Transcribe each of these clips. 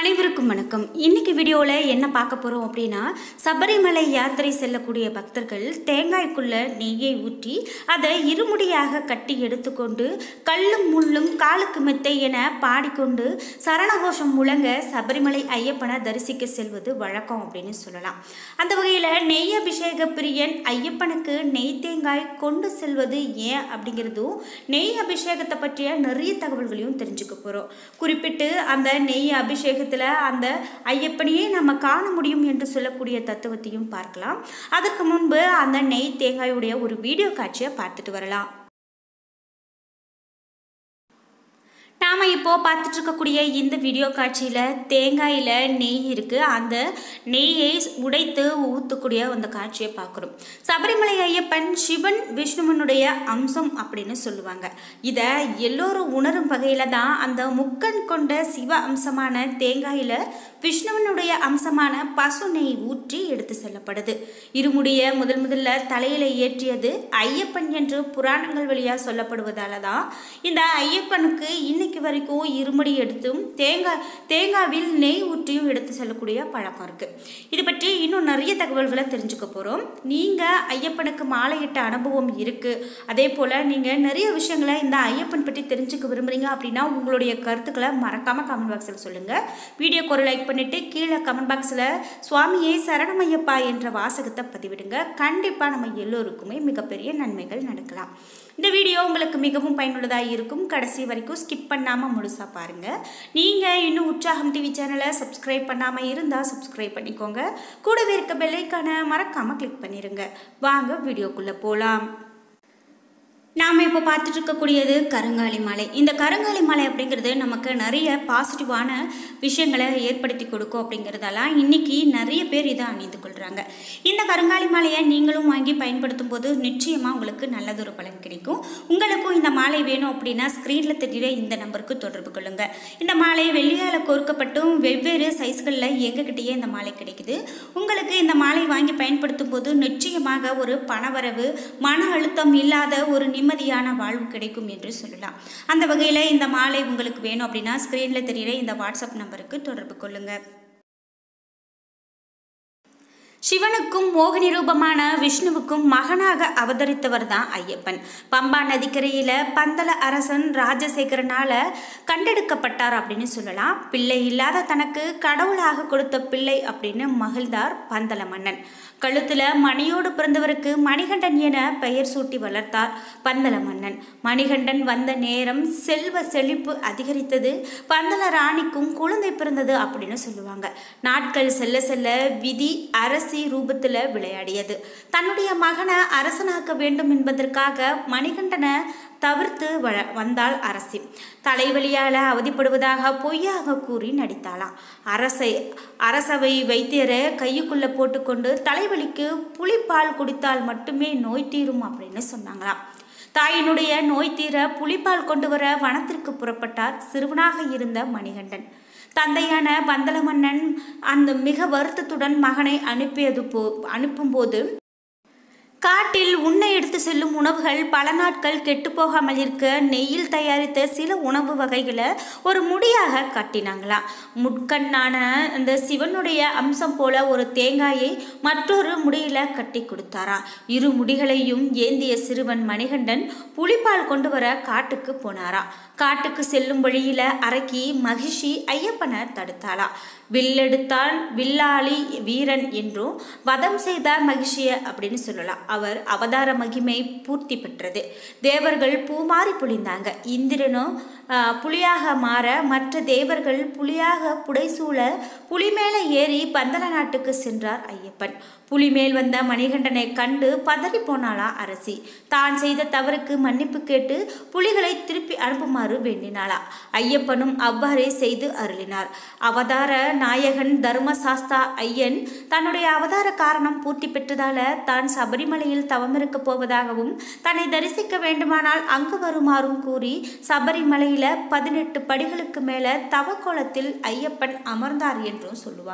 அனைவருக்கும் வணக்கம் இன்னைக்கு வீடியோவில் என்ன பார்க்க போகிறோம் அப்படின்னா சபரிமலை யாத்திரை செல்லக்கூடிய பக்தர்கள் தேங்காய்க்குள்ள நெய்யை ஊற்றி அதை இருமுடியாக கட்டி எடுத்துக்கொண்டு கல்லும் முள்ளும் காலுக்கு மெத்தை என பாடிக்கொண்டு சரணகோஷம் முழங்க சபரிமலை ஐயப்பனை தரிசிக்க செல்வது வழக்கம் அப்படின்னு சொல்லலாம் அந்த வகையில் நெய் அபிஷேக பிரியன் ஐயப்பனுக்கு நெய் தேங்காய் கொண்டு செல்வது ஏன் அப்படிங்கிறதும் நெய் அபிஷேகத்தை பற்றிய நிறைய தகவல்களையும் தெரிஞ்சுக்க போகிறோம் குறிப்பிட்டு அந்த நெய் அபிஷேகத்தில் அந்த ஐயப்பனையே நம்ம காண முடியும் என்று சொல்லக்கூடிய தத்துவத்தையும் பார்க்கலாம் அதற்கு முன்பு அந்த நெய் தேங்காயுடைய ஒரு வீடியோ காட்சியை பார்த்துட்டு வரலாம் நாம் இப்போ பார்த்துட்டு இருக்கக்கூடிய இந்த வீடியோ காட்சியில் தேங்காயில் நெய் இருக்குது அந்த நெய்யை உடைத்து ஊற்றக்கூடிய அந்த காட்சியை பார்க்குறோம் சபரிமலை ஐயப்பன் சிவன் விஷ்ணுவனுடைய அம்சம் அப்படின்னு சொல்லுவாங்க இதை எல்லோரும் உணரும் வகையில் தான் அந்த முக்கன் கொண்ட சிவ அம்சமான தேங்காயில் விஷ்ணுவனுடைய அம்சமான பசு நெய் ஊற்றி எடுத்து செல்லப்படுது இருமுடிய முதல் முதல்ல தலையில் ஏற்றியது ஐயப்பன் என்று புராணங்கள் வழியாக சொல்லப்படுவதால தான் இந்த ஐயப்பனுக்கு இன்னைக்கு வரைக்கும் இருமுடி எடுத்தும் தேங்காய் தேங்காவில் நெய் ஊற்றியும் எடுத்து செல்லக்கூடிய பழக்கம் இருக்குது இது பற்றி இன்னும் நிறைய தகவல்களை தெரிஞ்சுக்க போகிறோம் நீங்கள் ஐயப்பனுக்கு மாலையிட்ட அனுபவம் இருக்குது அதே போல் நீங்கள் நிறைய விஷயங்களை இந்த ஐயப்பன் பற்றி தெரிஞ்சுக்க விரும்புகிறீங்க அப்படின்னா உங்களுடைய கருத்துக்களை மறக்காமல் கமெண்ட் பாக்ஸில் சொல்லுங்கள் வீடியோக்கு ஒரு லைக் பண்ணிவிட்டு கீழே கமெண்ட் பாக்ஸில் சுவாமியே சரணமையப்பா என்ற வாசகத்தை பதிவிடுங்க கண்டிப்பாக நம்ம எல்லோருக்குமே மிகப்பெரிய நன்மைகள் நடக்கலாம் இந்த வீடியோ உங்களுக்கு மிகவும் பயனுள்ளதாக இருக்கும் கடைசி வரைக்கும் ஸ்கிப் பண்ணாமல் முழுசாக பாருங்கள் நீங்கள் இன்னும் உற்சாகம் டிவி சேனலை சப்ஸ்கிரைப் பண்ணாமல் இருந்தால் சப்ஸ்கிரைப் பண்ணிக்கோங்க கூடவே இருக்க பெல்லைக்கான மறக்காமல் கிளிக் பண்ணிடுங்க வாங்க வீடியோக்குள்ளே போகலாம் நாம் இப்போ பார்த்துட்டு இருக்கக்கூடியது கருங்காலி மலை இந்த கருங்காலி மலை அப்படிங்கிறது நமக்கு நிறைய பாசிட்டிவான விஷயங்களை ஏற்படுத்தி கொடுக்கும் அப்படிங்கிறதெல்லாம் இன்றைக்கி நிறைய பேர் இதை அணிந்து கொள்கிறாங்க இந்த கருங்காலி மலையை நீங்களும் வாங்கி பயன்படுத்தும் போது நிச்சயமாக உங்களுக்கு நல்லதொரு பலன் கிடைக்கும் உங்களுக்கும் இந்த மாலை வேணும் அப்படின்னா ஸ்க்ரீனில் தெரிகிற இந்த நம்பருக்கு தொடர்பு கொள்ளுங்கள் இந்த மாலை வெள்ளியால் கோர்க்கப்பட்டும் வெவ்வேறு சைஸ்களில் எங்ககிட்டயே இந்த மாலை கிடைக்குது உங்களுக்கு இந்த மாலை வாங்கி பயன்படுத்தும் போது நிச்சயமாக ஒரு பணவரவு மன அழுத்தம் இல்லாத ஒரு நிம்மதியான வாழ்வு கிடைக்கும் என்று சொல்லலாம் அந்த வகையில் இந்த மாலை உங்களுக்கு வேணும் அப்படின்னா ஸ்க்ரீனில் தெரிகிற இந்த வாட்ஸ்அப் நம்பருக்கு தொடர்பு கொள்ளுங்கள் சிவனுக்கும் மோகினி ரூபமான விஷ்ணுவுக்கும் மகனாக அவதரித்தவர் தான் ஐயப்பன் பம்பா நதிக்கரையில் பந்தல அரசன் ராஜசேகரனால கண்டெடுக்கப்பட்டார் அப்படின்னு சொல்லலாம் பிள்ளை இல்லாத தனக்கு கடவுளாக கொடுத்த பிள்ளை அப்படின்னு மகிழ்ந்தார் பந்தல மன்னன் கழுத்தில் மணியோடு பிறந்தவருக்கு மணிகண்டன் என பெயர் சூட்டி வளர்த்தார் பந்தல மன்னன் மணிகண்டன் வந்த நேரம் செல்வ செழிப்பு அதிகரித்தது பந்தல ராணிக்கும் குழந்தை பிறந்தது அப்படின்னு சொல்லுவாங்க நாட்கள் செல்ல செல்ல விதி அரசி ரூபத்தில் விளையாடியது தன்னுடைய மகனை அரசனாக்க வேண்டும் என்பதற்காக மணிகண்டனை தவிர்த்து வ வந்தாள் அரசி தலைவலியால் அவதிப்படுவதாக பொய்யாக கூறி நடித்தாளாம் அரசை அரசவை வைத்தியரை கையுக்குள்ளே போட்டுக்கொண்டு தலைவலிக்கு புளிப்பால் குடித்தால் மட்டுமே நோய் தீரும் அப்படின்னு சொன்னாங்களாம் தாயினுடைய நோய் தீர புலிப்பால் கொண்டு வர வனத்திற்கு புறப்பட்டார் சிறுவனாக இருந்த மணிகண்டன் தந்தையான பந்தல மன்னன் அந்த மிக வருத்தத்துடன் மகனை அனுப்பியது போ அனுப்பும்போது காட்டில் உண்ண எடுத்து செல்லும் உணவுகள் பல நாட்கள் கெட்டுப்போகாமல் இருக்க நெய்யில் தயாரித்த சில உணவு வகைகளை ஒரு முடியாக கட்டினாங்களாம் முட்கண்ணான அந்த சிவனுடைய அம்சம் போல ஒரு தேங்காயை மற்றொரு முடியில கட்டி கொடுத்தாராம் இரு முடிகளையும் ஏந்திய சிறுவன் மணிகண்டன் புலிப்பால் கொண்டு வர காட்டுக்கு போனாராம் காட்டுக்கு செல்லும் வழியில அரக்கி மகிஷி ஐயப்பனை தடுத்தாளா வில்லெடுத்தான் வில்லாளி வீரன் என்றும் வதம் செய்தார் மகிஷிய அப்படின்னு சொல்லலாம் அவர் அவதார மகிமை பூர்த்தி பெற்றது தேவர்கள் பூமாறி புளிந்தாங்க இந்திரனும் புலியாக மாற மற்ற தேவர்கள் புலியாக புடைசூழ புலி மேலே ஏறி பந்தல நாட்டுக்கு சென்றார் ஐயப்பன் புலி மேல் வந்த மணிகண்டனை கண்டு பதறி போனாளா அரசி தான் செய்த தவறுக்கு மன்னிப்பு கேட்டு புலிகளை திருப்பி அனுப்புமாறு வேண்டினாளா ஐயப்பனும் அவ்வாறே செய்து அருளினார் அவதார நாயகன் தர்மசாஸ்தா ஐயன் தன்னுடைய அவதார காரணம் பூர்த்தி பெற்றதால தான் சபரிமலையில் தவமிருக்க போவதாகவும் தன்னை தரிசிக்க வேண்டுமானால் அங்கு வருமாறும் கூறி சபரிமலையில பதினெட்டு படிகளுக்கு மேல தவக்கோலத்தில் ஐயப்பன் அமர்ந்தார் என்றும் சொல்லுவாங்க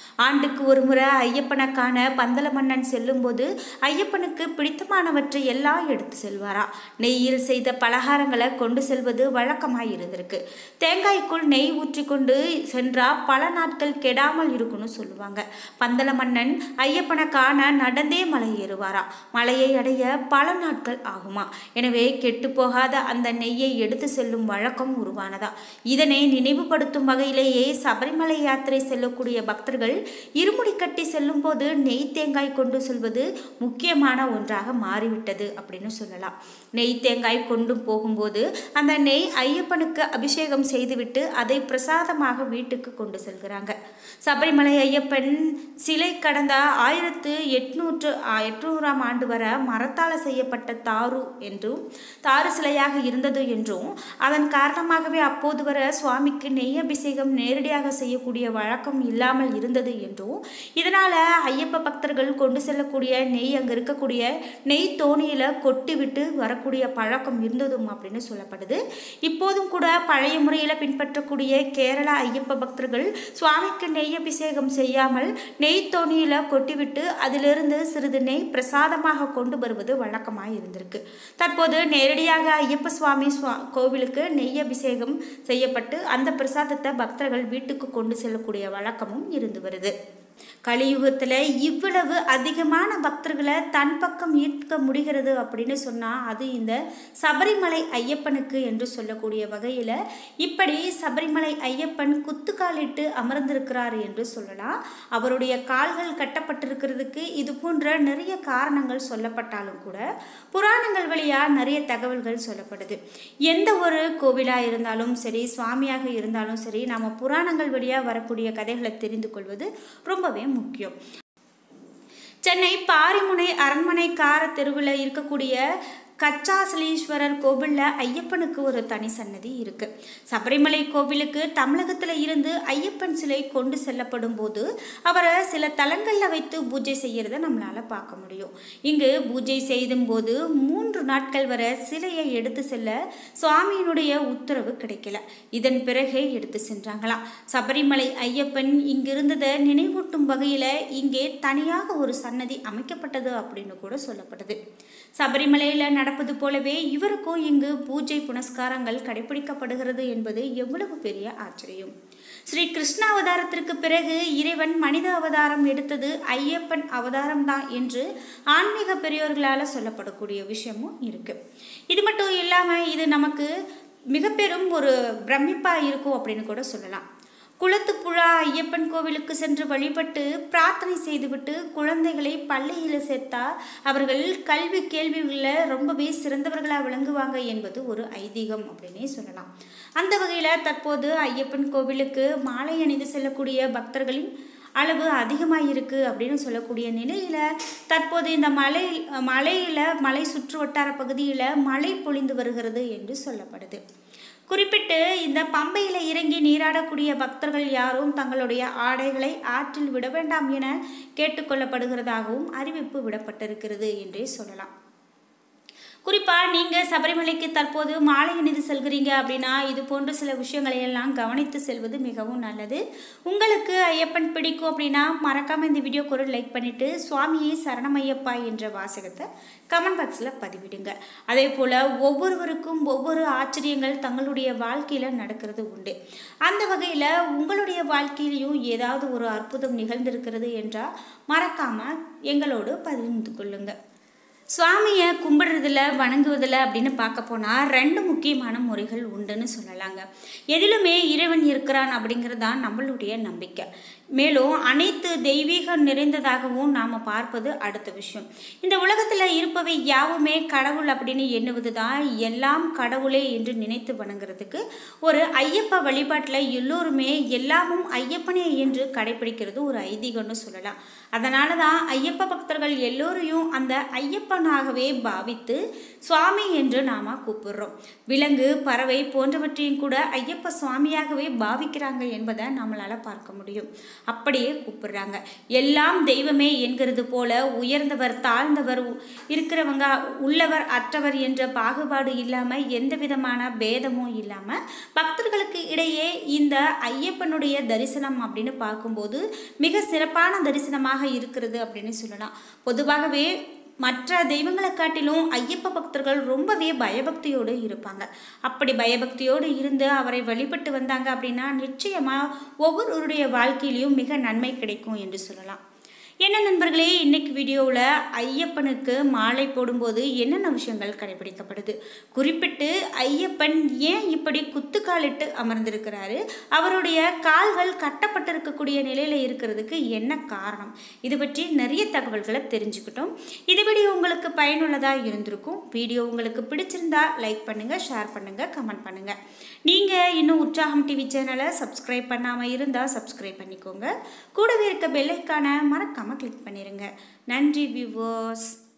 ஆண்டுக்கு ஒரு முறை ஐயப்பனை காண பந்தல மன்னன் செல்லும்போது ஐயப்பனுக்கு பிடித்தமானவற்றை எல்லாம் எடுத்து செல்வாரா நெய்யில் செய்த பலகாரங்களை கொண்டு செல்வது வழக்கமாய் இருந்திருக்கு தேங்காய்க்குள் நெய் ஊற்றி கொண்டு சென்றா பல நாட்கள் கெடாமல் இருக்கும்னு சொல்லுவாங்க பந்தல மன்னன் ஐயப்பனை காண நடந்தே மலை ஏறுவாரா மலையை அடைய பல நாட்கள் ஆகுமா எனவே கெட்டு போகாத அந்த நெய்யை எடுத்து செல்லும் வழக்கம் உருவானதா இதனை நினைவுபடுத்தும் வகையிலேயே சபரிமலை யாத்திரை செல்லக்கூடிய பக்தர்கள் இருமுடி கட்டி செல்லும் போது நெய் தேங்காய் கொண்டு செல்வது முக்கியமான ஒன்றாக மாறிவிட்டது அப்படின்னு சொல்லலாம் நெய் தேங்காய் கொண்டு போகும்போது அந்த நெய் ஐயப்பனுக்கு அபிஷேகம் செய்துவிட்டு அதை பிரசாதமாக வீட்டுக்கு கொண்டு செல்கிறாங்க சபரிமலை ஐயப்பன் சிலை கடந்த ஆயிரத்து எட்நூற்று எட்நூறாம் ஆண்டு வரை மரத்தால் செய்யப்பட்ட தாரு என்றும் தாரு சிலையாக இருந்தது என்றும் அதன் காரணமாகவே அப்போது வரை சுவாமிக்கு நெய் அபிஷேகம் நேரடியாக செய்யக்கூடிய வழக்கம் இல்லாமல் இருந்தது என்றும் இதனால் ஐயப்ப பக்தர்கள் கொண்டு செல்லக்கூடிய நெய் அங்கே இருக்கக்கூடிய நெய் தோணியில் கொட்டி விட்டு வரக்கூடிய பழக்கம் இருந்ததும் அப்படின்னு சொல்லப்படுது இப்போதும் கூட பழைய முறையில் பின்பற்றக்கூடிய கேரள ஐயப்ப பக்தர்கள் சுவாமிக்கு நெய் அபிஷேகம் செய்யாமல் நெய் தோணியில் கொட்டிவிட்டு அதிலிருந்து சிறிது நெய் பிரசாதமாக கொண்டு வருவது வழக்கமாக இருந்திருக்கு தற்போது நேரடியாக ஐயப்ப சுவாமி சுவா கோவிலுக்கு நெய் அபிஷேகம் செய்யப்பட்டு அந்த பிரசாதத்தை பக்தர்கள் வீட்டுக்கு கொண்டு செல்லக்கூடிய வழக்கமும் இருந்து வருது கலியுகத்தில் இவ்வளவு அதிகமான பக்தர்களை தன் பக்கம் ஈர்க்க முடிகிறது அப்படின்னு சொன்னால் அது இந்த சபரிமலை ஐயப்பனுக்கு என்று சொல்லக்கூடிய வகையில் இப்படி சபரிமலை ஐயப்பன் குத்துக்காலிட்டு அமர்ந்திருக்கிறார் என்று சொல்லலாம் அவருடைய கால்கள் கட்டப்பட்டிருக்கிறதுக்கு இது போன்ற நிறைய காரணங்கள் சொல்லப்பட்டாலும் கூட புராணங்கள் வழியாக நிறைய தகவல்கள் சொல்லப்படுது எந்த ஒரு கோவிலாக இருந்தாலும் சரி சுவாமியாக இருந்தாலும் சரி நாம் புராணங்கள் வழியாக வரக்கூடிய கதைகளை தெரிந்து கொள்வது ரொம்பவே முக்கியம் சென்னை பாரிமுனை அரண்மனை கார தெருவில் இருக்கக்கூடிய கச்சாசலீஸ்வரர் கோவிலில் ஐயப்பனுக்கு ஒரு தனி சன்னதி இருக்கு சபரிமலை கோவிலுக்கு தமிழகத்தில் இருந்து ஐயப்பன் சிலை கொண்டு செல்லப்படும் போது அவரை சில தலங்களில் வைத்து பூஜை செய்கிறத நம்மளால் பார்க்க முடியும் இங்கு பூஜை செய்தும் போது மூன்று நாட்கள் வரை சிலையை எடுத்து செல்ல சுவாமியினுடைய உத்தரவு கிடைக்கல இதன் பிறகே எடுத்து சென்றாங்களாம் சபரிமலை ஐயப்பன் இங்கிருந்ததை நினைவூட்டும் வகையில் இங்கே தனியாக ஒரு சன்னதி அமைக்கப்பட்டது அப்படின்னு கூட சொல்லப்படுது சபரிமலையில் நடப்பது போலவே இவருக்கும் இங்கு பூஜை புனஸ்காரங்கள் கடைபிடிக்கப்படுகிறது என்பது எவ்வளவு பெரிய ஆச்சரியம் ஸ்ரீ கிருஷ்ண அவதாரத்திற்கு பிறகு இறைவன் மனித அவதாரம் எடுத்தது ஐயப்பன் அவதாரம் தான் என்று ஆன்மீக பெரியோர்களால் சொல்லப்படக்கூடிய விஷயமும் இருக்கு இது மட்டும் இல்லாமல் இது நமக்கு மிக பெரும் ஒரு பிரமிப்பாக இருக்கும் அப்படின்னு கூட சொல்லலாம் குளத்துப்புழா ஐயப்பன் கோவிலுக்கு சென்று வழிபட்டு பிரார்த்தனை செய்துவிட்டு குழந்தைகளை பள்ளியில் சேர்த்தா அவர்கள் கல்வி கேள்விகளில் ரொம்பவே சிறந்தவர்களாக விளங்குவாங்க என்பது ஒரு ஐதீகம் அப்படின்னே சொல்லலாம் அந்த வகையில் தற்போது ஐயப்பன் கோவிலுக்கு மாலை அணிந்து செல்லக்கூடிய பக்தர்களின் அளவு அதிகமாக இருக்குது அப்படின்னு சொல்லக்கூடிய நிலையில் தற்போது இந்த மலை மலையில் மலை சுற்று வட்டார பகுதியில் மழை பொழிந்து வருகிறது என்று சொல்லப்படுது குறிப்பிட்டு இந்த பம்பையில் இறங்கி நீராடக்கூடிய பக்தர்கள் யாரும் தங்களுடைய ஆடைகளை ஆற்றில் விட வேண்டாம் என கேட்டுக்கொள்ளப்படுகிறதாகவும் அறிவிப்பு விடப்பட்டிருக்கிறது என்றே சொல்லலாம் குறிப்பாக நீங்கள் சபரிமலைக்கு தற்போது மாலை அணிந்து செல்கிறீங்க அப்படின்னா இது போன்ற சில விஷயங்களை எல்லாம் கவனித்து செல்வது மிகவும் நல்லது உங்களுக்கு ஐயப்பன் பிடிக்கும் அப்படின்னா மறக்காமல் இந்த வீடியோக்கு ஒரு லைக் பண்ணிவிட்டு சுவாமியே சரணமையப்பா என்ற வாசகத்தை கமெண்ட் பாக்ஸில் பதிவிடுங்க அதே போல் ஒவ்வொருவருக்கும் ஒவ்வொரு ஆச்சரியங்கள் தங்களுடைய வாழ்க்கையில் நடக்கிறது உண்டு அந்த வகையில் உங்களுடைய வாழ்க்கையிலையும் ஏதாவது ஒரு அற்புதம் நிகழ்ந்திருக்கிறது என்றால் மறக்காமல் எங்களோடு பகிர்ந்து கொள்ளுங்கள் சுவாமியை கும்பிடுறதுல வணங்குவதில் அப்படின்னு பார்க்க போனால் ரெண்டு முக்கியமான முறைகள் உண்டுன்னு சொல்லலாங்க எதிலுமே இறைவன் இருக்கிறான் அப்படிங்கிறது தான் நம்மளுடைய நம்பிக்கை மேலும் அனைத்து தெய்வீகம் நிறைந்ததாகவும் நாம் பார்ப்பது அடுத்த விஷயம் இந்த உலகத்தில் இருப்பவை யாவுமே கடவுள் அப்படின்னு எண்ணுவது தான் எல்லாம் கடவுளே என்று நினைத்து வணங்குறதுக்கு ஒரு ஐயப்ப வழிபாட்டில் எல்லோருமே எல்லாமும் ஐயப்பனே என்று கடைபிடிக்கிறது ஒரு ஐதீகம்னு சொல்லலாம் அதனால தான் ஐயப்ப பக்தர்கள் எல்லோரையும் அந்த ஐயப்ப ஐயப்பனாகவே பாவித்து சுவாமி என்று நாம கூப்பிடுறோம் விலங்கு பறவை போன்றவற்றையும் கூட ஐயப்ப சுவாமியாகவே பாவிக்கிறாங்க என்பதை நம்மளால பார்க்க முடியும் அப்படியே கூப்பிடுறாங்க எல்லாம் தெய்வமே என்கிறது போல உயர்ந்தவர் தாழ்ந்தவர் உ- இருக்கிறவங்க உள்ளவர் அற்றவர் என்ற பாகுபாடு இல்லாம எந்த விதமான பேதமும் இல்லாம பக்தர்களுக்கு இடையே இந்த ஐயப்பனுடைய தரிசனம் அப்படின்னு பார்க்கும்போது மிக சிறப்பான தரிசனமாக இருக்கிறது அப்படின்னு சொல்லலாம் பொதுவாகவே மற்ற தெய்வங்களை காட்டிலும் ஐயப்ப பக்தர்கள் ரொம்பவே பயபக்தியோடு இருப்பாங்க அப்படி பயபக்தியோடு இருந்து அவரை வழிபட்டு வந்தாங்க அப்படின்னா நிச்சயமாக ஒவ்வொருவருடைய வாழ்க்கையிலையும் மிக நன்மை கிடைக்கும் என்று சொல்லலாம் என்ன நண்பர்களே இன்னைக்கு வீடியோவில் ஐயப்பனுக்கு மாலை போடும்போது என்னென்ன விஷயங்கள் கடைபிடிக்கப்படுது குறிப்பிட்டு ஐயப்பன் ஏன் இப்படி குத்துக்காலிட்டு அமர்ந்திருக்கிறாரு அவருடைய கால்கள் கட்டப்பட்டிருக்கக்கூடிய நிலையில் இருக்கிறதுக்கு என்ன காரணம் இது பற்றி நிறைய தகவல்களை தெரிஞ்சுக்கிட்டோம் இது வீடியோ உங்களுக்கு பயனுள்ளதாக இருந்திருக்கும் வீடியோ உங்களுக்கு பிடிச்சிருந்தா லைக் பண்ணுங்கள் ஷேர் பண்ணுங்கள் கமெண்ட் பண்ணுங்கள் நீங்கள் இன்னும் உற்சாகம் டிவி சேனலை சப்ஸ்கிரைப் பண்ணாமல் இருந்தால் சப்ஸ்கிரைப் பண்ணிக்கோங்க கூடவே இருக்க பெல்லைக்கான மறக்காமல் கிளிக் பண்ணிடுங்க நன்றி வியூவர்ஸ்